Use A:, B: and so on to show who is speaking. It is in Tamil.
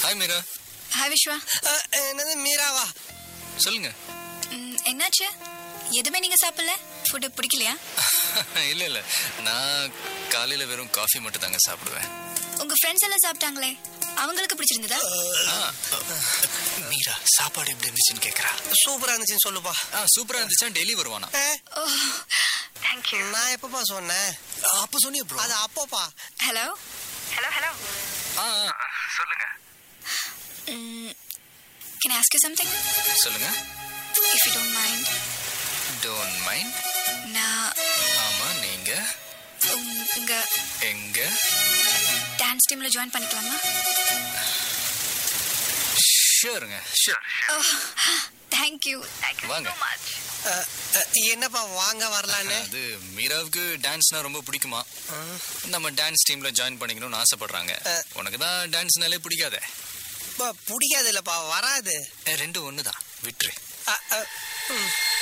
A: ஹாய் மீரா
B: ஹாய் விஸ்வா
C: அஹ், என்னது மீராவா
A: சொல்லுங்க
B: ம், என்னாச்சு எதுவுமே நீங்க சாப்பிடல ஃபுட்டு பிடிக்கலையா
A: இல்ல இல்ல நான் காலையில வெறும் காஃபி மட்டும் தாங்க சாப்பிடுவேன்
B: உங்க ஃப்ரெண்ட்ஸ் எல்லாம் சாப்பிட்டாங்களே அவங்களுக்கு பிடிச்சிருந்ததா
A: ஆ, மீரா சாப்பாடு எப்படி இருந்துச்சுன்னு கேக்குறா
C: சூப்பரா இருந்துச்சுன்னு சொல்லுப்பா
A: ஆ சூப்பரா இருந்துச்சா டெய்லி வருவானா
C: அஹ்,
B: ஓ தேங்க்யூ
C: நான் எப்பப்பா சொன்னேன்
A: அப்ப சொன்னிய ப்ரோ
C: அது அப்போப்பா
B: ஹலோ ஹலோ ஹலோ
A: சொல்லுங்க
B: கேன் ஆஸ்க் யூ சம்திங்
A: சொல்லுங்க
B: if you don't mind
A: don't mind
B: நான்
A: ஆமா நீங்க
B: உங்க
A: எங்க
B: டான்ஸ் டீம்ல ஜாயின் பண்ணிக்கலாமா
A: ஷூருங்க ஷூர்
B: ஓ தேங்க்யூ
A: வாங்க
C: அஹ், அஹ், என்னப்பா வாங்க வரலான்னு
A: அது மீராவுக்கு டான்ஸ்னா ரொம்ப பிடிக்குமா நம்ம டான்ஸ் டீம்ல ஜாயின் பண்ணிக்கணும்னு ஆசைப்படுறாங்க
C: அஹ்.
A: உனக்கு தான் டான்ஸ்னாலே பிடிக்காதே
C: பா, பிடிக்காது இல்லப்பா வராது
A: ரெண்டும் ஒண்ணுதான் விட்டுரு
C: அஹ், அஹ், ம்.